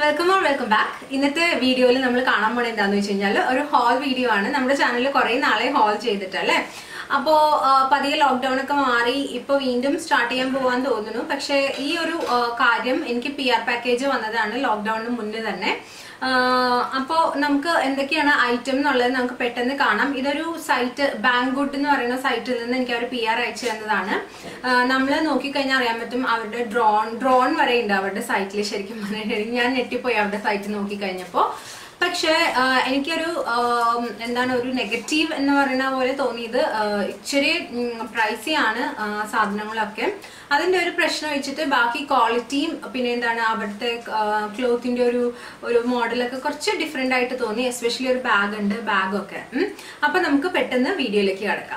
Welcome or welcome back ഇന്നത്തെ വീഡിയോയിൽ നമ്മൾ കാണാൻ പോണത് എന്താണെന്ന് വെച്ച് കഴിഞ്ഞാൽ ഒരു ഹോൾ വീഡിയോ ആണ് നമ്മുടെ ചാനലിൽ കുറേ നാളെ ഹോൾ ചെയ്തിട്ട് അല്ലേ അപ്പോൾ പതിയെ ലോക്ക്ഡൗൺ ഒക്കെ മാറി ഇപ്പോൾ വീണ്ടും സ്റ്റാർട്ട് ചെയ്യാൻ പോകാൻ തോന്നുന്നു പക്ഷേ ഈ ഒരു ആ, കാര്യം എനിക്ക് പി ആർ പാക്കേജ് വന്നതാണ് ലോക്ക്ഡൌണിന് മുന്നേ തന്നെ അപ്പോൾ നമുക്ക് എന്തൊക്കെയാണ് ഐറ്റം എന്നുള്ളത് നമുക്ക് പെട്ടെന്ന് കാണാം ഇതൊരു സൈറ്റ് ബാങ്കുഡ് എന്ന് പറയുന്ന സൈറ്റിൽ നിന്ന് എനിക്ക് അവർ പി ആർ അയച്ചു തന്നതാണ് നമ്മൾ നോക്കിക്കഴിഞ്ഞാൽ അറിയാൻ പറ്റും അവരുടെ ഡ്രോൺ ഡ്രോൺ വരെ ഉണ്ട് അവരുടെ സൈറ്റിൽ ശരിക്കും പറഞ്ഞിട്ടുണ്ടെങ്കിൽ ഞാൻ ഞെട്ടിപ്പോയി അവരുടെ സൈറ്റ് നോക്കിക്കഴിഞ്ഞപ്പോൾ പക്ഷേ ആ, എനിക്കൊരു ആ, എന്താണ് ഒരു നെഗറ്റീവ് എന്ന് പറയുന്ന പോലെ തോന്നിയത് ആ, ഇച്ചിരി പ്രൈസി ആണ് ആ, സാധനങ്ങളൊക്കെ അതിന്റെ ഒരു പ്രശ്നം വെച്ചിട്ട് ബാക്കി ക്വാളിറ്റിയും പിന്നെ എന്താണ് അവിടുത്തെ ക്ലോത്തിന്റെ ഒരു ഒരു മോഡലൊക്കെ കുറച്ച് ഡിഫറെന്റ് ആയിട്ട് തോന്നി എസ്പെഷ്യലി ഒരു ബാഗ് ഉണ്ട് ബാഗൊക്കെ ഉം. അപ്പൊ നമുക്ക് പെട്ടെന്ന് വീഡിയോയിലേക്ക് കിടക്കാം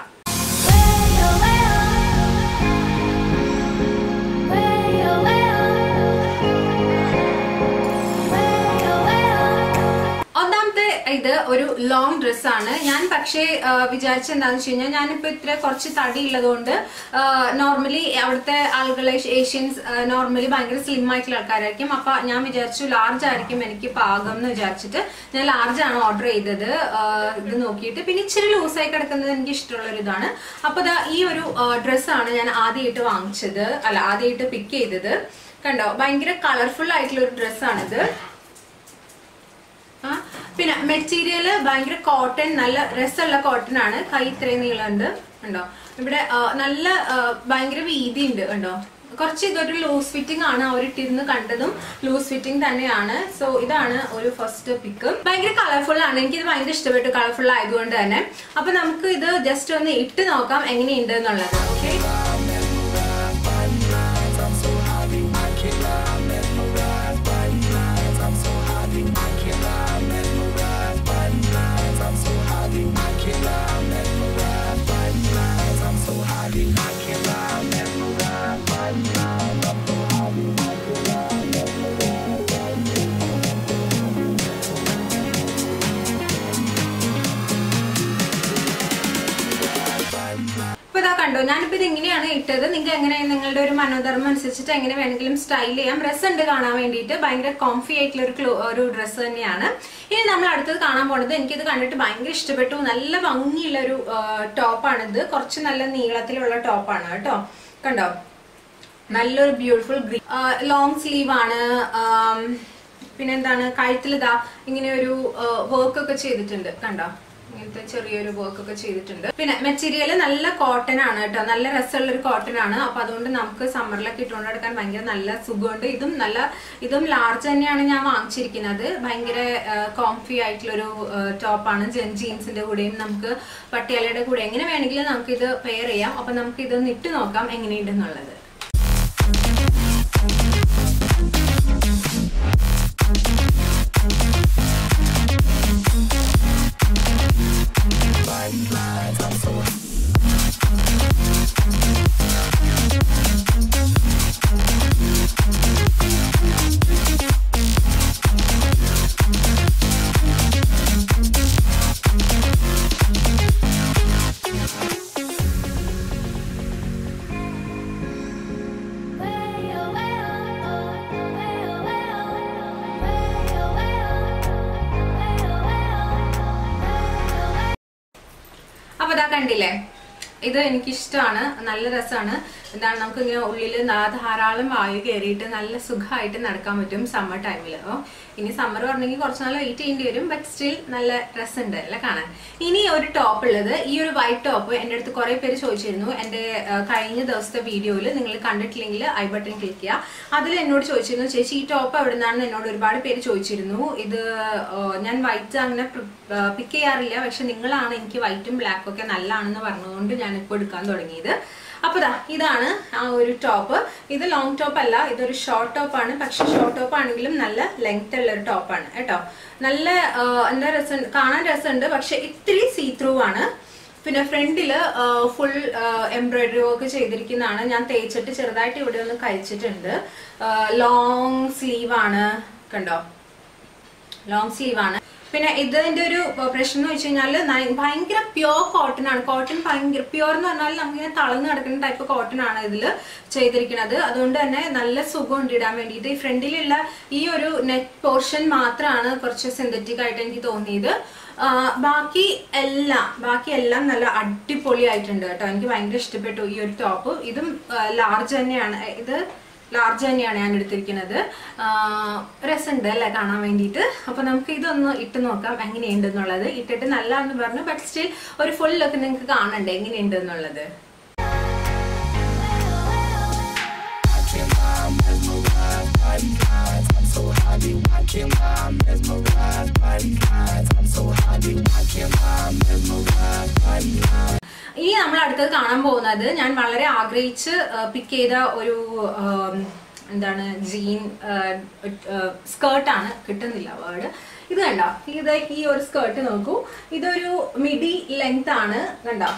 ഒന്നാമത്തെ ഇത് ഒരു ലോങ് ഡ്രസ്സാണ് ഞാൻ പക്ഷേ ആ, വിചാരിച്ച എന്താണെന്ന് വെച്ച് കഴിഞ്ഞാൽ ഞാനിപ്പോ ഇത്ര കുറച്ച് തടി ഉള്ളതുകൊണ്ട് നോർമലി അവിടുത്തെ ആളുകൾ ഏഷ്യൻസ് നോർമലി ഭയങ്കര സ്ലിം ആയിട്ടുള്ള ആൾക്കാരായിരിക്കും അപ്പൊ ഞാൻ വിചാരിച്ചു ലാർജ് ആയിരിക്കും എനിക്ക് പാകം എന്ന് വിചാരിച്ചിട്ട് ഞാൻ ലാർജ് ആണ് ഓർഡർ ചെയ്തത് ആ, ഇത് നോക്കിയിട്ട് പിന്നെ ഇച്ചിരി ലൂസായി കിടക്കുന്നത് എനിക്ക് ഇഷ്ടമുള്ള ഒരു ഇതാണ് അപ്പൊ ദാ ഈ ഒരു ഡ്രസ്സാണ് ഞാൻ ആദ്യമായിട്ട് വാങ്ങിച്ചത് അല്ല ആദ്യമായിട്ട് പിക്ക് ചെയ്തത് കണ്ടോ ഭയങ്കര കളർഫുൾ ആയിട്ടുള്ള ഒരു ഡ്രസ്സാണിത് ആ, പിന്നെ മെറ്റീരിയൽ ഭയങ്കര കോട്ടൺ നല്ല രസമുള്ള കോട്ടൺ ആണ് കൈ ഇത്രയും നീളമുണ്ട് കണ്ടോ ഇവിടെ ആ, നല്ല ആ, ഭയങ്കര വീതി ഉണ്ട് കണ്ടോ കുറച്ച് ഇതൊരു ലൂസ് ഫിറ്റിംഗ് ആണ് അവർ ഇട്ടിരുന്ന് കണ്ടതും ലൂസ് ഫിറ്റിംഗ് തന്നെയാണ് സോ ഇതാണ് ഒരു ഫസ്റ്റ് പിക്ക് ഭയങ്കര കളർഫുൾ ആണ് എനിക്കിത് ഭയങ്കര ഇഷ്ടപ്പെട്ടു കളർഫുൾ ആയതുകൊണ്ട് തന്നെ അപ്പൊ നമുക്ക് ഇത് ജസ്റ്റ് ഒന്ന് ഇട്ട് നോക്കാം എങ്ങനെയുണ്ട് എന്നുള്ളത് ഓക്കെ ഇപ്പൊ ഇതാ കണ്ടോ ഞാനിപ്പോ ഇത് ഇങ്ങനെയാണ് ഇട്ടത് നിങ്ങൾക്ക് എങ്ങനെ നിങ്ങളുടെ ഒരു മനോധർമ്മം അനുസരിച്ചിട്ട് എങ്ങനെ വേണമെങ്കിലും സ്റ്റൈൽ ചെയ്യാം ഡ്രസ് ഉണ്ട് കാണാൻ വേണ്ടിയിട്ട് ഭയങ്കര കോംഫി ആയിട്ടുള്ള ഒരു ക്ലോ ഒരു ഡ്രസ്സ് തന്നെയാണ് ഇനി നമ്മൾ അടുത്തത് കാണാൻ പോണത് എനിക്കിത് കണ്ടിട്ട് ഭയങ്കര ഇഷ്ടപ്പെട്ടു നല്ല ഭംഗിയുള്ള ഒരു ടോപ്പാണിത് കുറച്ച് നല്ല നീളത്തിലുള്ള ടോപ്പാണ് കേട്ടോ കണ്ടോ നല്ലൊരു ബ്യൂട്ടിഫുൾ ഗ്രീൻ ലോങ് സ്ലീവ് ആണ് ആം, പിന്നെന്താണ് കഴുത്തിൽ ഇതാ ഇങ്ങനെ ഒരു വർക്ക് ഒക്കെ ചെയ്തിട്ടുണ്ട് കണ്ടോ ഇങ്ങനത്തെ ചെറിയൊരു വർക്ക് ഒക്കെ ചെയ്തിട്ടുണ്ട് പിന്നെ മെറ്റീരിയൽ നല്ല കോട്ടൺ ആണ് കേട്ടോ നല്ല രസമുള്ള ഒരു കോട്ടൺ ആണ് അപ്പൊ അതുകൊണ്ട് നമുക്ക് സമ്മറിലൊക്കെ ഇട്ടുകൊണ്ട് നടക്കാൻ ഭയങ്കര നല്ല സുഖമുണ്ട് ഇതും നല്ല ഇതും ലാർജ് തന്നെയാണ് ഞാൻ വാങ്ങിച്ചിരിക്കുന്നത് ഭയങ്കര കോംഫി ആയിട്ടുള്ളൊരു ടോപ്പാണ് ജീൻസിന്റെ കൂടെയും നമുക്ക് പട്ടിയാലയുടെ കൂടെ എങ്ങനെ വേണമെങ്കിലും നമുക്ക് ഇത് പെയർ ചെയ്യാം അപ്പൊ നമുക്ക് ഇതൊന്ന് ഇട്ട് നോക്കാം എങ്ങനെയുണ്ടെന്നുള്ളത് അപ്പൊ ഇതാ കണ്ടില്ലേ ഇത് എനിക്കിഷ്ടമാണ് നല്ല രസമാണ് എന്താണ് നമുക്ക് ഇങ്ങനെ ഉള്ളിൽ ധാരാളം വായു കയറിയിട്ട് നല്ല സുഖമായിട്ട് നടക്കാൻ പറ്റും സമ്മർ ടൈമിൽ ഓ ഇനി സമ്മർ പറഞ്ഞെങ്കിൽ കുറച്ച് നാൾ വെയിറ്റ് ചെയ്യേണ്ടി വരും ബട്ട് സ്റ്റിൽ നല്ല രസമുണ്ട് അല്ലേ കാണാൻ ഇനി ഒരു ടോപ്പ് ഉള്ളത് ഈ ഒരു വൈറ്റ് ടോപ്പ് എൻ്റെ അടുത്ത് കുറെ പേര് ചോദിച്ചിരുന്നു എൻ്റെ ആ, കഴിഞ്ഞ ദിവസത്തെ വീഡിയോയിൽ നിങ്ങൾ കണ്ടിട്ടില്ലെങ്കിൽ ഐ ബട്ടൺ ക്ലിക്ക് ചെയ്യുക അതിൽ എന്നോട് ചോദിച്ചിരുന്നു ചേച്ചി ഈ ടോപ്പ് എവിടെ നിന്നാണെന്ന് എന്നോട് ഒരുപാട് പേര് ചോദിച്ചിരുന്നു ഇത് ആ, ഞാൻ വൈറ്റ് അങ്ങനെ പിക്ക് ചെയ്യാറില്ല പക്ഷെ നിങ്ങളാണ് എനിക്ക് വൈറ്റും ബ്ലാക്കും ഒക്കെ നല്ലതാണെന്ന് പറഞ്ഞതുകൊണ്ട് ഞാൻ ഇപ്പോൾ എടുക്കാൻ തുടങ്ങിയത് അപ്പൊ ദാ ഇതാണ് ആ ഒരു ടോപ്പ് ഇത് ലോങ് ടോപ്പ് അല്ല ഇതൊരു ഷോർട്ട് ടോപ്പ് ആണ് പക്ഷെ ഷോർട്ട് ടോപ്പ് ആണെങ്കിലും നല്ല ലെങ്ത് ഉള്ള ഒരു ടോപ്പാണ് കേട്ടോ നല്ല ആ, എന്താ രസം കാണാൻ രസമുണ്ട് പക്ഷെ ഇത്തിരി സീ ത്രൂ ആണ് പിന്നെ ഫ്രണ്ടില് ഫുൾ എംബ്രോയിഡറി വർക്ക് ചെയ്തിരിക്കുന്നതാണ് ഞാൻ തേച്ചിട്ട് ചെറുതായിട്ട് ഇവിടെ ഒന്ന് കഴിച്ചിട്ടുണ്ട് ലോങ് സ്ലീവ് ആണ് കണ്ടോ ലോങ് സ്ലീവ് ആണ് പിന്നെ ഇതിന്റെ ഒരു പ്രശ്നം എന്ന് വെച്ച് കഴിഞ്ഞാൽ ഭയങ്കര പ്യോർ കോട്ടൺ ആണ് കോട്ടൺ ഭയങ്കര പ്യോർ എന്ന് പറഞ്ഞാൽ നമുക്കിങ്ങനെ തളർന്ന് കിടക്കുന്ന ടൈപ്പ് കോട്ടൺ ആണ് ഇതിൽ ചെയ്തിരിക്കുന്നത് അതുകൊണ്ട് തന്നെ നല്ല സുഖമുണ്ട് ഇടാൻ വേണ്ടിയിട്ട് ഈ ഫ്രണ്ടിലുള്ള ഈ ഒരു നെറ്റ് പോർഷൻ മാത്രമാണ് കുറച്ച് സിന്തറ്റിക് ആയിട്ട് എനിക്ക് തോന്നിയത് ആ, ബാക്കി എല്ലാം ബാക്കി എല്ലാം നല്ല അടിപൊളിയായിട്ടുണ്ട് കേട്ടോ എനിക്ക് ഭയങ്കര ഇഷ്ടപ്പെട്ടു ഈ ഒരു ടോപ്പ് ഇതും ലാർജ് തന്നെയാണ് ഇത് ലാർജ് തന്നെയാണ് ഞാൻ എടുത്തിരിക്കുന്നത് രസമുണ്ട് അല്ലേ കാണാൻ വേണ്ടിയിട്ട് അപ്പൊ നമുക്ക് ഇതൊന്ന് ഇട്ട് നോക്കാം എങ്ങനെയുണ്ട് എന്നുള്ളത് ഇട്ടിട്ട് നല്ലതാണെന്ന് പറഞ്ഞു ബട്ട് സ്റ്റിൽ ഒരു ഫുൾ ലുക്ക് നിങ്ങൾക്ക് കാണണ്ടേ എങ്ങനെയുണ്ട് എന്നുള്ളത് ഇനി നമ്മൾ അടുത്തത് കാണാൻ പോകുന്നത് ഞാൻ വളരെ ആഗ്രഹിച്ച് പിക്ക് ചെയ്ത ഒരു ആം, എന്താണ് ജീൻ സ്കേർട്ടാണ് കിട്ടുന്നില്ല വേർഡ് ഇത് കണ്ടോ ഇത് ഈ ഒരു സ്കേർട്ട് നോക്കൂ ഇതൊരു മിഡി ലെങ്ത് ആണ് കണ്ടോ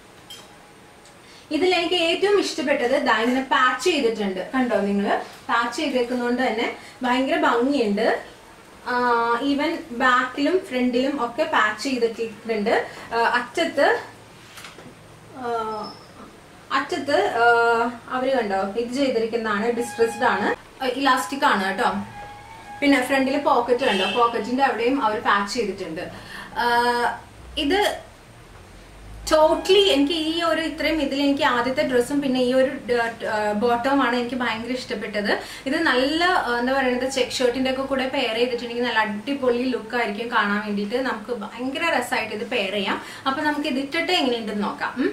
ഇതിൽ എനിക്ക് ഏറ്റവും ഇഷ്ടപ്പെട്ടത് ദാ ഇങ്ങനെ പാച്ച് ചെയ്തിട്ടുണ്ട് കണ്ടോ നിങ്ങൾ പാച്ച് ചെയ്തേക്കുന്നതുകൊണ്ട് തന്നെ ഭയങ്കര ഭംഗിയുണ്ട് ഈവൻ ബാക്കിലും ഫ്രണ്ടിലും ഒക്കെ പാച്ച് ചെയ്തിട്ടുണ്ട് ആ, അറ്റത്ത് ആ, അറ്റത്ത് ആ, അവര് കണ്ടോ ഇത് ചെയ്തിരിക്കുന്നതാണ് ഡിസ്ട്രസ്ഡ് ആണ് ഇലാസ്റ്റിക് ആണ് കേട്ടോ പിന്നെ ഫ്രണ്ടിൽ പോക്കറ്റ് കണ്ടോ പോക്കറ്റിന്റെ അവിടെയും അവർ പാച്ച് ചെയ്തിട്ടുണ്ട് ആ, ഇത് ടോട്ടലി എനിക്ക് ഈ ഒരു ഇത്രയും ഇതിൽ എനിക്ക് ആദ്യത്തെ ഡ്രസ്സും പിന്നെ ഈ ഒരു ബോട്ടവും ആണ് എനിക്ക് ഭയങ്കര ഇഷ്ടപ്പെട്ടത് ഇത് നല്ല ആ, എന്താ പറയുന്നത് ചെക്ക് ഷർട്ടിന്റെ ഒക്കെ കൂടെ പെയർ ചെയ്തിട്ടുണ്ടെങ്കിൽ നല്ല അടിപൊളി ലുക്ക് ആയിരിക്കും കാണാൻ വേണ്ടിയിട്ട് നമുക്ക് ഭയങ്കര രസമായിട്ട് ഇത് പെയർ ചെയ്യാം അപ്പൊ നമുക്ക് ഇത് ഇട്ടിട്ട് എങ്ങനെയുണ്ടെന്ന് നോക്കാം ഉം.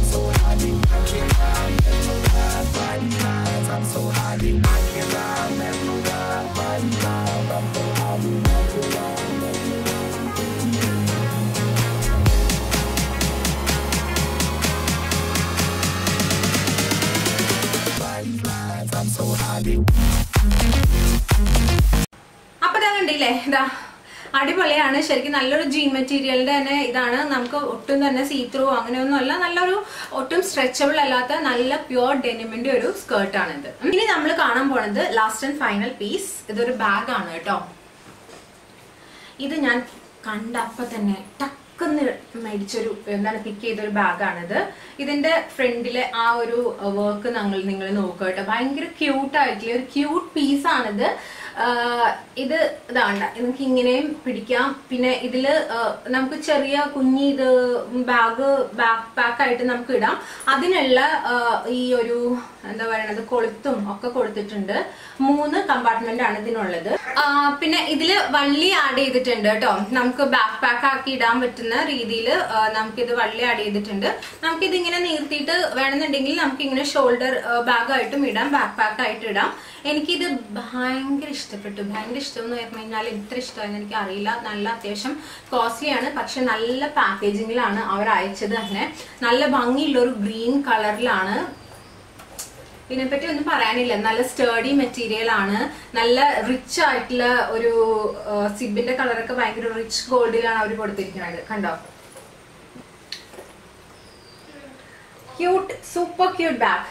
അപ്പൊ ഇതാ കണ്ടില്ലേ ഇതാ അടിപൊളിയാണ് ശരിക്കും നല്ലൊരു ജീൻ മെറ്റീരിയലിന്റെ തന്നെ ഇതാണ് നമുക്ക് ഒട്ടും തന്നെ സീ ത്രൂ അങ്ങനെയൊന്നും അല്ല നല്ലൊരു ഒട്ടും സ്ട്രെച്ചബിൾ അല്ലാത്ത നല്ല പ്യുവർ ഡെനിമിന്റെ ഒരു സ്കേർട്ടാണ് ഇത് ഇനി നമ്മൾ കാണാൻ പോണത് ലാസ്റ്റ് ആൻഡ് ഫൈനൽ പീസ് ഇതൊരു ബാഗ് ആണ് കേട്ടോ ഇത് ഞാൻ കണ്ടപ്പോ തന്നെ ടക്കെന്ന് മേടിച്ചൊരു എന്താണ് പിക്ക് ചെയ്തൊരു ബാഗാണിത് ഇതിന്റെ ഫ്രണ്ടിലെ ആ ഒരു വർക്ക് നിങ്ങൾ നിങ്ങൾ നോക്കുക കേട്ടോ ഭയങ്കര ക്യൂട്ട് ആയിട്ടുള്ള ഒരു ക്യൂട്ട് പീസാണിത് ഇത് ഇതാണ്ട നമുക്ക് ഇങ്ങനെയും പിടിക്കാം പിന്നെ ഇതില് ആ, നമുക്ക് ചെറിയ കുഞ്ഞി ഇത് ബാഗ് ബാക്ക് പാക്ക് ആയിട്ട് നമുക്ക് ഇടാം അതിനുള്ള ആ, ഈ ഒരു എന്താ പറയണത് കൊളുത്തും ഒക്കെ കൊടുത്തിട്ടുണ്ട് മൂന്ന് കമ്പാർട്ട്മെന്റ് ആണ് ഇതിനുള്ളത് ആ, പിന്നെ ഇതില് വള്ളി ആഡ് ചെയ്തിട്ടുണ്ട് കേട്ടോ നമുക്ക് ബാക്ക് പാക്ക് ആക്കി ഇടാൻ പറ്റുന്ന രീതിയിൽ നമുക്കിത് വള്ളി ആഡ് ചെയ്തിട്ടുണ്ട് നമുക്കിത് ഇങ്ങനെ നീർത്തിയിട്ട് വേണമെന്നുണ്ടെങ്കിൽ നമുക്ക് ഇങ്ങനെ ഷോൾഡർ ബാഗ് ആയിട്ടും ഇടാം ബാക്ക് പാക്ക് ആയിട്ട് ഇടാം എനിക്കിത് ഭയങ്കര ഇഷ്ടപ്പെട്ടു ഭയങ്കര ഇഷ്ടം എന്ന് പറഞ്ഞു കഴിഞ്ഞാൽ ഇത്ര ഇഷ്ടമായെന്ന് എനിക്ക് അറിയില്ല നല്ല അത്യാവശ്യം കോസ്റ്റ്ലി ആണ് പക്ഷെ നല്ല പാക്കേജിങ്ങിലാണ് അവർ അയച്ചത് തന്നെ നല്ല ഭംഗിയുള്ള ഒരു ഗ്രീൻ കളറിലാണ് ഇതിനെപ്പറ്റി ഒന്നും പറയാനില്ല നല്ല സ്റ്റേഡി മെറ്റീരിയൽ ആണ് നല്ല റിച്ച് ആയിട്ടുള്ള ഒരു സിബിന്റെ കളറൊക്കെ ഭയങ്കര റിച്ച് ഗോൾഡിലാണ് അവർ കൊടുത്തിരിക്കുന്നത് കണ്ടോ ക്യൂട്ട് സൂപ്പർ ക്യൂട്ട് ബാഗ്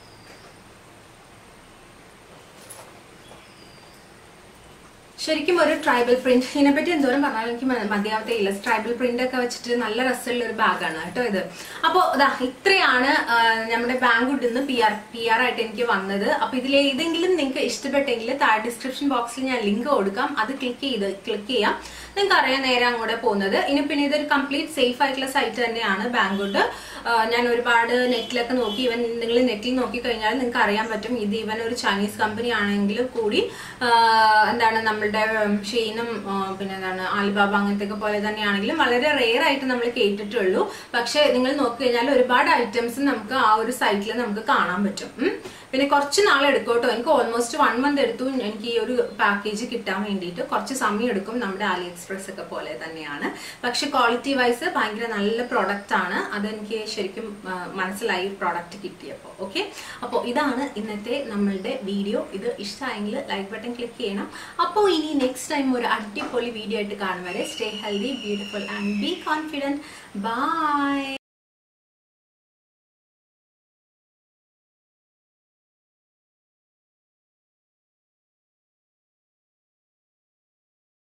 ശരിക്കും ഒരു ട്രൈബൽ പ്രിന്റ് ഇതിനെപ്പറ്റി എന്തോരം പറഞ്ഞാലും എനിക്ക് മ- മതിയാവത്തേയില്ല ട്രൈബൽ പ്രിന്റ് ഒക്കെ വെച്ചിട്ട് നല്ല രസമുള്ള ഒരു ബാഗാണ് കേട്ടോ ഇത് അപ്പോൾ ഇതാ ഇത്രയാണ് ആ, നമ്മുടെ ബാങ്കുഡിൽ നിന്ന് പി ആർ പി ആർ ആയിട്ട് എനിക്ക് വന്നത് അപ്പൊ ഇതിൽ ഏതെങ്കിലും നിങ്ങൾക്ക് ഇഷ്ടപ്പെട്ടെങ്കിൽ താഴെ ഡിസ്ക്രിപ്ഷൻ ബോക്സിൽ ഞാൻ ലിങ്ക് കൊടുക്കാം അത് ക്ലിക്ക് ചെയ്ത് ക്ലിക്ക് ചെയ്യാം നിങ്ങൾക്ക് അറിയാം നേരെ അങ്ങോട്ട് പോകുന്നത് ഇനി പിന്നെ ഇതൊരു കംപ്ലീറ്റ് സേഫ് ആയിട്ടുള്ള സൈറ്റ് തന്നെയാണ് ബാങ്കുഡ് ഞാൻ ഒരുപാട് നെറ്റിലൊക്കെ നോക്കി ഇവൻ നിങ്ങൾ നെറ്റിൽ നോക്കി കഴിഞ്ഞാൽ നിങ്ങൾക്ക് അറിയാൻ പറ്റും ഇത് ഇവൻ ഒരു ചൈനീസ് കമ്പനി ആണെങ്കിൽ കൂടി ആ, എന്താണ് നമ്മളുടെ ഷെയിനും ആ, പിന്നെ എന്താണ് ആലിബാബ അങ്ങനത്തെ ഒക്കെ പോലെ തന്നെയാണെങ്കിലും വളരെ റെയർ ആയിട്ട് നമ്മൾ കേട്ടിട്ടുള്ളൂ പക്ഷെ നിങ്ങൾ നോക്കി കഴിഞ്ഞാൽ ഒരുപാട് ഐറ്റംസ് നമുക്ക് ആ ഒരു സൈറ്റിൽ നമുക്ക് കാണാൻ പറ്റും ഉം. പിന്നെ കുറച്ച് നാൾ എടുക്കും കേട്ടോ എനിക്ക് ഓൾമോസ്റ്റ് വൺ മന്ത് എടുത്തു എനിക്ക് ഈ ഒരു പാക്കേജ് കിട്ടാൻ വേണ്ടിയിട്ട് കുറച്ച് സമയം എടുക്കും നമ്മുടെ ആലി എക്സ്പ്രസ് ഒക്കെ പോലെ തന്നെയാണ് പക്ഷെ ക്വാളിറ്റി വൈസ് ഭയങ്കര നല്ല പ്രോഡക്റ്റ് ആണ് അതെനിക്ക് ശരിക്കും ആ, മനസ്സിലായി പ്രോഡക്റ്റ് കിട്ടിയപ്പോൾ ഓക്കെ അപ്പോൾ ഇതാണ് ഇന്നത്തെ നമ്മളുടെ വീഡിയോ ഇത് ഇഷ്ടമായെങ്കിൽ ലൈക്ക് ബട്ടൺ ക്ലിക്ക് ചെയ്യണം അപ്പോൾ ഇനി നെക്സ്റ്റ് ടൈം ഒരു അടിപൊളി വീഡിയോ ആയിട്ട് കാണും വരെ stay healthy beautiful and be confident by